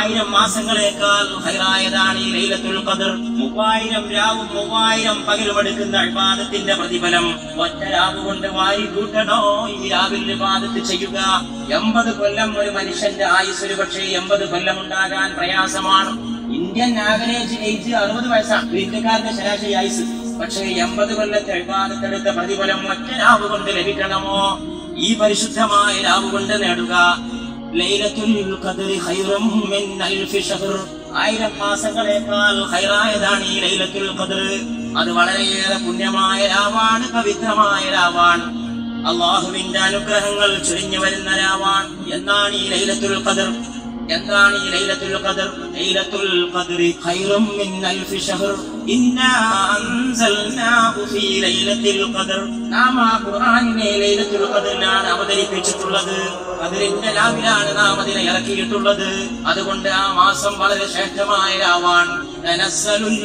ആയിരം മാസങ്ങളെക്കാൾ ഹൈറായതാണ് ഈ ലൈലത്തുൽ ഖദർ മൂവായിരം രാവും മൂവായിരം പകലും എടുക്കുന്ന ഇബാദത്തിന്റെ പ്രതിഫലം ഒറ്റ രാവ് കൊണ്ട് വാരി കൂട്ടണോ ഈ രാവിൽ ഇബാദത്ത് ചെയ്യുക എൺപത് കൊല്ലം ഒരു മനുഷ്യന്റെ ആയുസ് ഒരു പക്ഷേ എൺപത് കൊല്ലം ഉണ്ടാകാൻ പ്രയാസമാണ് ഇന്ത്യൻ ആവറേജ് ഏജ് അറുപത് വയസ്സാണ് ഇന്ത്യക്കാരുടെ ശരാശരി ആയുസ് പക്ഷേ എൺപത് കൊല്ലത്തെ ഇബാദത്തെടുത്ത പ്രതിഫലം ഒറ്റ രാവ് കൊണ്ട് ലഭിക്കണമോ ഈ പരിശുദ്ധമായ രാവ് കൊണ്ട് നേടുക ലൈലത്തുൽ ഖദ്രി ഖൈറും മിൻ അൽഫി ഷഹർ ആയിരം മാസങ്ങളെക്കാൾ ഹൈറായതാണ് ഈ ലൈലത്തുൽ ഖദ്ർ അത് വളരെയേറെ പുണ്യമായ രാവാണ് പവിത്രമായ രാവാണ് അള്ളാഹുവിന്റെ അനുഗ്രഹങ്ങൾ ചുരിഞ്ഞു വരുന്ന രാവാണ് എന്നാണ് ഈ ലൈലത്തുൽ ഖദ്ർ എന്താണ് ഈ ലൈലത്തുൽ ഖദ്ർ ലൈലത്തുൽ ഖദ്രി ഖൈറും മിൻ അൽഫി ഷഹർ ഇന്നാ അൻസൽനാഹു ഫീ ലൈലത്തുൽ ഖദ്ർ നാം ആ ഖുർആനിനെ ലൈലത്തുൽ ഖദ്റിലാണ് അവതരിപ്പിച്ചിട്ടുള്ളത് ഖദ്റിന്റെ രാവിലാണ് നാം അതിനെ ഇറക്കിയിട്ടുള്ളത് അതുകൊണ്ട് ആ മാസം വളരെ ശ്രേഷ്ഠമായ രാവാണ് തനസ്സലുൽ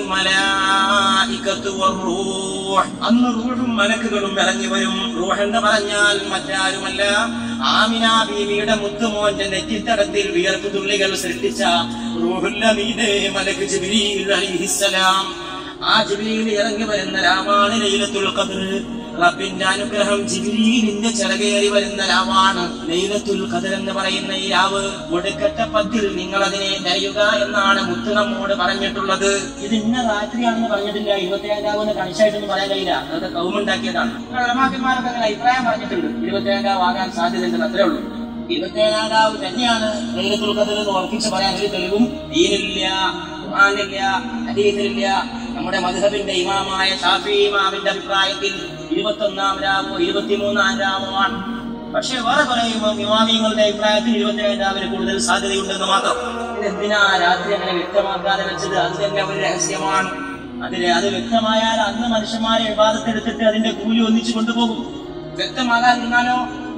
മലായികത്തു വറൂഹ് അന്ന് റൂഹും മലക്കുകളും ഇറങ്ങി വരും റൂഹ് എന്ന് പറഞ്ഞാൽ മറ്റാരുമല്ല ആമിന ബീവിയുടെ മുത്തുമോന്റെ നെറ്റിത്തടത്തിൽ വിയർപ്പ് തുള്ളികൾ സൃഷ്ടിച്ച റൂഹുല്ലമീനെ മലക്ക് ജിബ്രീൽ അലൈഹിസ്സലാം ആ ജിബ്രീൽ ഇറങ്ങി വരുന്ന രാമാണ് ലൈലത്തുൽ ഖദ്ർ റബ്ബിന്റെ അനുഗ്രഹം ജിബ്രീലിന്റെ ചിറകേറി വരുന്ന രാവാണ് ലൈലത്തുൽ ഖദർ എന്ന് പറയുന്ന ഈ രാവ് ഒടുക്കത്തെ പത്തിൽ നിങ്ങൾ അതിനെ തരയുക എന്നാണ് മുത്ത് നമ്മോട് പറഞ്ഞിട്ടുള്ളത് ഇത് ഇന്ന രാത്രിയാണെന്ന് പറഞ്ഞിട്ടില്ല ഇരുപത്തിയേഴാം രാവ് എന്ന് കണിശായിട്ടൊന്നും പറയാൻ കഴിയില്ല അതൊക്കെ കൗമുണ്ടാക്കിയതാണ് റമാക്കന്മാരൊക്കെ അങ്ങനെ അഭിപ്രായം പറഞ്ഞിട്ടുണ്ട് ഇരുപത്തിയേഴാം രാവ് ആകാൻ സാധ്യതയുണ്ടെന്ന് അത്രേ ഉള്ളൂ ഇരുപത്തിയേഴാം രാവ് തന്നെയാണ് ലൈലത്തുൽ ഖദർ എന്ന് ഉറപ്പിച്ച് പറയാൻ ഒരു തെളിവും ദീനില്ല ഖുർആനില്ല ഹദീസിലില്ല നമ്മുടെ മധുഹബിന്റെ ഇമാമായ ഷാഫി ഇമാമിന്റെ അഭിപ്രായത്തിൽ ഇരുപത്തൊന്നാം രാവോ ഇരുപത്തിമൂന്നാം രാവോ ആണ് പക്ഷെ വേറെ കുറെ ഇമാമിങ്ങളുടെ അഭിപ്രായത്തിൽ ഇരുപത്തിയേഴാം രാവിന് കൂടുതൽ സാധ്യതയുണ്ടെന്ന് മാത്രം ഇതെന്തിനാ രാത്രി അങ്ങനെ വ്യക്തമാക്കാതെ വെച്ചത് അത് തന്നെ ഒരു രഹസ്യമാണ് അതിന് അത് വ്യക്തമായാൽ അന്ന് മനുഷ്യന്മാരെ വിവാദത്തെടുത്തിട്ട് അതിന്റെ കൂലി ഒന്നിച്ചു കൊണ്ടുപോകും വ്യക്തമാകാതിരുന്നാലോ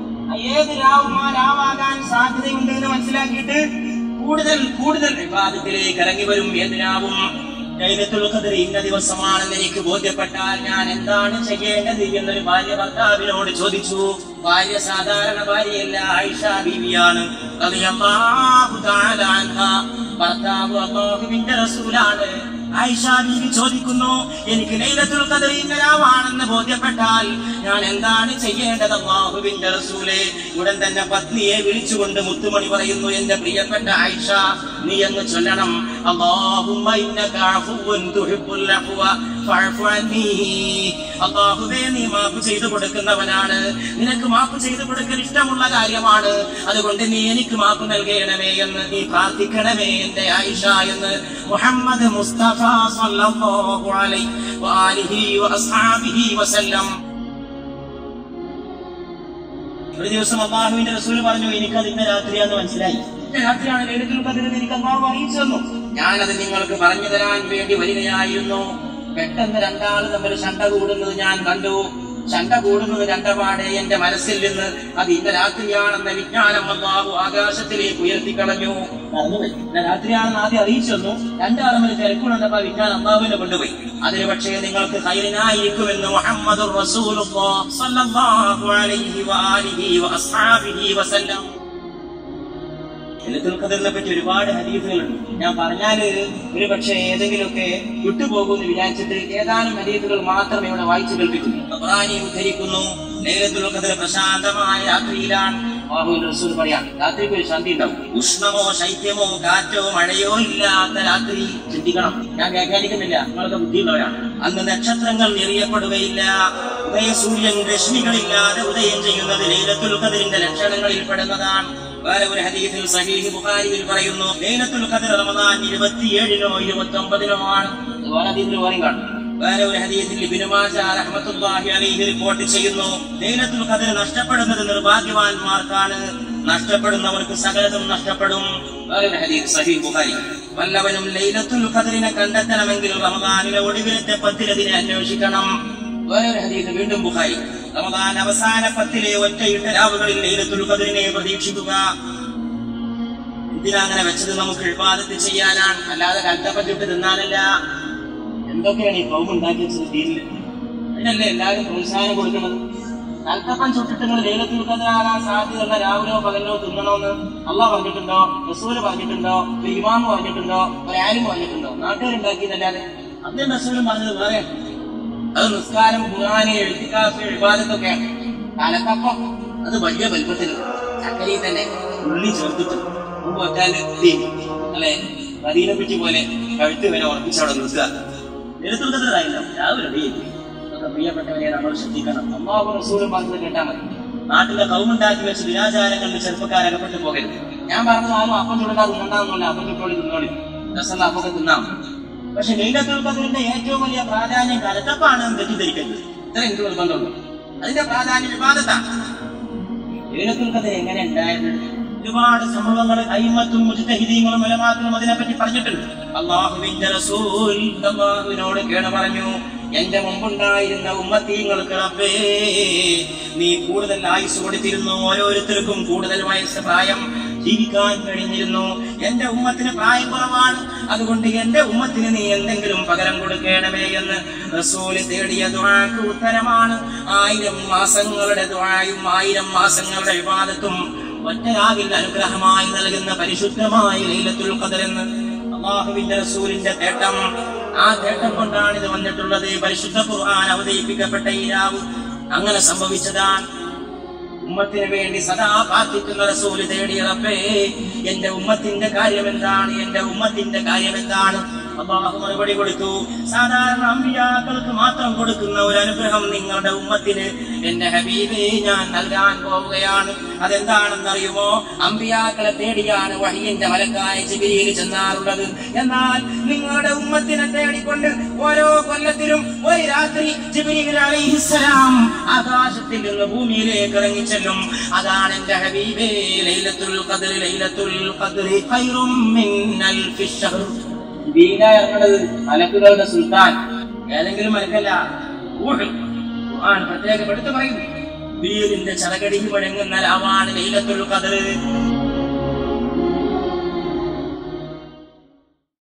ഏത് രാവും ആ രാവാകാൻ സാധ്യതയുണ്ട് എന്ന് മനസ്സിലാക്കിയിട്ട് കൂടുതൽ കൂടുതൽ വിവാദത്തിലേക്ക് ഇറങ്ങി വരും ഏത് രാവും ലൈലത്തുൽ ഖദ്ർ ഇന്ന ദിവസമാണെന്ന് എനിക്ക് ബോധ്യപ്പെട്ടാൽ ഞാൻ എന്താണ് ചെയ്യേണ്ടത് എന്നൊരു ഭാര്യ ഭർത്താവിനോട് ചോദിച്ചു ഭാര്യ സാധാരണ ഭാര്യയല്ല ആയിഷ ബീവിയാണ് റളിയല്ലാഹു തആല അൻഹാ. ഭർത്താവ് അള്ളാഹുവിന്റെ റസൂലാണ് ആയിഷ ബീവി ചോദിക്കുന്നു എനിക്ക് ലൈലത്തുൽ ഖദ്ർ ഇന്ന രാവാണെന്ന് ബോധ്യപ്പെട്ടാൽ ഞാൻ എന്താണ് ചെയ്യേണ്ടത് അള്ളാഹുവിന്റെ റസൂലെ ഉടൻ തന്നെ പത്നിയെ വിളിച്ചുകൊണ്ട് മുത്തുമണി പറയുന്നു എന്റെ പ്രിയപ്പെട്ട ആയിഷ നീ എന്ന് ചൊല്ലണം അല്ലാഹുമ്മ ഇന്നക അഫുവ്വുൻ തുഹിബ്ബുൽ അഫ്വ ഫഅഫു അന്നീ അല്ലാഹുവേ നീ മാപ്പ് ചെയ്തു കൊടുക്കുന്നവനാണ് നിനക്ക് മാപ്പ് ചെയ്തു കൊടുക്കൽ ഇഷ്ടമുള്ള കാര്യമാണ് അതുകൊണ്ട് നീ എനിക്ക് മാപ്പ് നൽകണമേ എന്ന് നീ പ്രാർത്ഥിക്കണമേ എന്റെ ആയിഷ എന്ന് മുഹമ്മദ് മുസ്തഫ സല്ലല്ലാഹു അലൈഹി വആലിഹി വഅസ്ഹാബിഹി വസല്ലം ഒരു ദിവസം അള്ളാഹുവിന്റെ റസൂൽ പറഞ്ഞു എനിക്കത് ഇന്ന രാത്രിയാന്ന് മനസ്സിലായി ഇന്ന രാത്രിയാണ് ലളിതുൽ ഖദർ എന്ന് എനിക്ക് അള്ളാഹു അറിയിച്ചു തന്നു ഞാനത് നിങ്ങൾക്ക് പറഞ്ഞു തരാൻ വേണ്ടി വരികയായിരുന്നു പെട്ടെന്ന് രണ്ടാൾ തമ്മിൽ ശണ്ട കൂടുന്നത് ഞാൻ കണ്ടു ശണ്ട കൂടുന്നത് കണ്ടപാടെ എന്റെ മനസ്സിൽ നിന്ന് അത് ഇന്ന രാത്രിയാണെന്ന വിജ്ഞാനം അള്ളാഹു ആകാശത്തിലേക്ക് ഉയർത്തിക്കളഞ്ഞു നടന്നുപോയി ഇന്ന രാത്രിയാണെന്ന് ആദ്യം അറിയിച്ചു തന്നു രണ്ടാളും തമ്മിൽ തിരക്കുകൊണ്ടപ്പോ ആ വിജ്ഞാനം അള്ളാഹുവിനെ കൊണ്ടുപോയി അതിന് പക്ഷേ നിങ്ങൾക്ക് ഹൈറിനായിരിക്കുമെന്ന് മുഹമ്മദ് ലൈലത്തുൽ ഖദറിനെ പറ്റി ഒരുപാട് ഹദീസുകളുണ്ട് ഞാൻ പറഞ്ഞാല് ഒരു പക്ഷേ ഏതെങ്കിലുമൊക്കെ വിട്ടുപോകുമെന്ന് വിചാരിച്ചിട്ട് ഏതാനും ഹദീസുകൾ മാത്രമേ ഇവിടെ വായിച്ചു കേൾപ്പിക്കുന്നു ഖുർആനി ഉദ്ധരിക്കുന്നു ലൈലത്തുൽ ഖദർ പ്രശാന്തമായ രാത്രിയിലാണ് അല്ലാഹുവിന്റെ റസൂൽ പറയാം രാത്രിക്ക് ഒരു ശാന്തി ഉണ്ടാവും ഉഷ്ണമോ ശൈത്യമോ കാറ്റോ മഴയോ ഇല്ലാത്ത രാത്രി ചിന്തിക്കണം ഞാൻ വ്യാഖ്യാനിക്കുന്നില്ല നിങ്ങളൊക്കെ ബുദ്ധിയുള്ളവരാണ് അന്ന് നക്ഷത്രങ്ങൾ നിറിയപ്പെടുകയില്ല ഉദയസൂര്യൻ രശ്മികളില്ലാതെ ഉദയം ചെയ്യുന്നത് ലൈലത്തുൽ ഖദറിന്റെ ലക്ഷണങ്ങളിൽ പെടുന്നതാണ് വേറെ ഒരു ഹദീസിൽ സഹീഹ് ബുഖാരിയിൽ പറയുന്നു ലൈലത്തുൽ ഖദർ റമദാൻ ഇരുപത്തിയേഴിനോ ഇരുപത്തി ഒമ്പതിനോ ആണ് ഇത് വേറെ ഹദീസിൽ വേറെയും കാണും വേറെ ഒരു ഹദീസിൽ ഇബ്നു മാജ റഹ്മത്തുള്ളാഹി അലൈഹി റിപ്പോർട്ട് ചെയ്യുന്നു ലൈലത്തുൽ ഖദർ നഷ്ടപ്പെടുന്നത് നിർഭാഗ്യവാന്മാർക്കാണ് നഷ്ടപ്പെടുന്നവർക്ക് സകലതും നഷ്ടപ്പെടും വേറെ ഒരു ഹദീസ് സഹീഹ് ബുഖാരി വല്ലവനും ലൈലത്തുൽ ഖദറിനെ കണ്ടെത്തണമെങ്കിൽ റമദാനിലെ ഒടുവിലത്തെ പത്തിലതിനെ അന്വേഷിക്കണം വേറെ ഒരു ഹദീസ് വീണ്ടും ബുഖാരി റമദാൻ അവസാന പത്തിലെ ഒറ്റയിട്ട രാവുകളിൽ ലൈലത്തുൽ ഖദറിനെ പ്രതീക്ഷിക്കുക എന്തിനാ അങ്ങനെ വെച്ചത് നമുക്ക് ഇബാദത്ത് ചെയ്യാനാണ് അല്ലാതെ കൽത്തപ്പറ്റിട്ട് തിന്നാനല്ല എന്തൊക്കെയാണ് ഈ കൗം ഉണ്ടാക്കി വെച്ചത് ദീനിൽ അതിനല്ലേ എല്ലാവരും പ്രോത്സാഹനം കൊടുക്കുന്നത് കൽത്തപ്പം ചുട്ടിട്ട് നിങ്ങൾ ലേലത്തിൽ കതിരാകാൻ സാധ്യതയുള്ള രാവിലെയോ പകലിലോ തിന്നണമെന്ന് അള്ളാഹ് പറഞ്ഞിട്ടുണ്ടോ റസൂല് പറഞ്ഞിട്ടുണ്ടോ ഒരു ഇമാമ് പറഞ്ഞിട്ടുണ്ടോ ഒരു ആരും പറഞ്ഞിട്ടുണ്ടോ നാട്ടുകാരുണ്ടാക്കിയതല്ലാതെ അതിന്റെ റസൂലും പറഞ്ഞത് വേറെ അത് നിസ്കാരം ഖുർആന് എഴുത്തിക്കാഫ് എഴുപാദത്തൊക്കെയാണ് കലത്തപ്പം അത് വലിയ വലുപ്പത്തിൽ ചക്കരയിൽ തന്നെ ഉള്ളി ചേർത്തിട്ട് മുമ്പ് വെച്ചാൽ അല്ലെ മദീന പിറ്റി പോലെ കഴുത്ത് വരെ ഉറപ്പിച്ചവിടെ നിർത്തുക എഴുത്തുള്ളതായില്ല രാവിലെ വെയിൽ അതൊക്കെ പ്രിയപ്പെട്ടവരെ നമ്മൾ ശ്രദ്ധിക്കണം അമ്മാവ് റസൂലും പറഞ്ഞത് കേട്ടാൽ മതി നാട്ടിലെ കൗമുണ്ടാക്കി വെച്ച് ദിനാചാരങ്ങളിൽ ചെറുപ്പക്കാർ അകപ്പെട്ടു പോകരുത് ഞാൻ പറഞ്ഞത് ആരും അപ്പം ചുടണ്ടാ തിന്നണ്ടാന്നല്ല അപ്പം ചുട്ടോളി തിന്നോളി രസമുള്ള അപ്പൊക്കെ തിന്നാം പക്ഷെ ലൈലത്തുൽ ഖദറിന്റെ ഏറ്റവും വലിയ പ്രാധാന്യം കലത്തപ്പാണെന്ന് തെറ്റിദ്ധരിക്കരുത് ഇത്ര എനിക്ക് നിർബന്ധമുള്ളൂ അതിന്റെ പ്രാധാന്യം വിവാദത്താണ് ലൈലത്തുൽ ഖദർ എങ്ങനെ ഉണ്ടായത് ഒരുപാട് സംഭവങ്ങൾ അയിമത്തും മുജ്തഹിദീങ്ങളും ഉലമാക്കളും അതിനെപ്പറ്റി പറഞ്ഞിട്ടുണ്ട് അള്ളാഹുവിന്റെ റസൂൽ അള്ളാഹുവിനോട് കേണ പറഞ്ഞു എന്റെ മുമ്പുണ്ടായിരുന്ന ഉമ്മത്തീങ്ങൾക്ക് റബ്ബേ നീ കൂടുതൽ ആയുസ് കൊടുത്തിരുന്നു ഓരോരുത്തർക്കും കൂടുതൽ വയസ്സ് പ്രായം ജീവിക്കാൻ കഴിഞ്ഞിരുന്നു എന്റെ ഉമ്മത്തിന് പ്രായം കുറവാണ് അതുകൊണ്ട് എന്റെ ഉമ്മത്തിന് നീ എന്തെങ്കിലും പകരം കൊടുക്കണമേ എന്ന് റസൂല് തേടിയ ദുആക്ക് ഉത്തരമാണ് ആയിരം മാസങ്ങളുടെ ദുആയും ആയിരം മാസങ്ങളുടെ വിവാദത്തും ഒറ്റ രാവിൽ അനുഗ്രഹമായി നൽകുന്ന പരിശുദ്ധമായ ലൈലത്തുൽ ഖദർ എന്ന് അള്ളാഹുവിന്റെ റസൂലിന്റെ തേട്ടം ആ തേട്ടം കൊണ്ടാണ് ഇത് വന്നിട്ടുള്ളത് പരിശുദ്ധ ഖുർആൻ അവതരിപ്പിക്കപ്പെട്ട ഈ രാവ് അങ്ങനെ സംഭവിച്ചതാണ് ഉമ്മത്തിന് വേണ്ടി സദാ പ്രാർത്ഥിക്കുന്ന റസൂല് തേടിയ റബ്ബേ എന്റെ ഉമ്മത്തിന്റെ കാര്യം എന്താണ് എന്റെ ഉമ്മത്തിന്റെ കാര്യം എന്താണ് അള്ളാഹു മറുപടി കൊടുത്തു സാധാരണ അമ്പിയാക്കൾക്ക് മാത്രം കൊടുക്കുന്ന ഒരു അനുഗ്രഹം നിങ്ങളുടെ ഉമ്മത്തിന് എന്റെ ഹബീബെ ഞാൻ നൽകാൻ പോവുകയാണ് അതെന്താണെന്നറിയുമോ അമ്പിയാക്കളെ തേടിയാണ് വഹിയന്റെ മലക്കായ ജിബിരിയിൽ ചെന്നാറുള്ളത് എന്നാൽ നിങ്ങളുടെ ഉമ്മത്തിനെ തേടിക്കൊണ്ട് ഓരോ കൊല്ലത്തിലും ഒരു രാത്രി ജിബിരിയിൽ അലൈഹിസ്സലാം ആകാശത്തിൽ നിന്ന് ഭൂമിയിലേക്ക് ഇറങ്ങിച്ചെല്ലും അതാണ് എന്റെ ഹബീബേ ലൈലത്തുൽ ഖദ്ർ ലൈലത്തുൽ ഖദ്രി ഖൈറും മിൻ അൽഫി ശഹർ ദീന ഇറങ്ങുന്നത് മലക്കുകളുടെ സുൽത്താൻ ഏതെങ്കിലും മലക്കല്ല ഊഹ്. ഖുർആൻ പ്രത്യേകം എടുത്തു പറയുന്നു വീരിന്റെ ചടകടിക്ക് വഴങ്ങുന്ന ലാവാണ് ലൈലത്തുൽ ഖദർ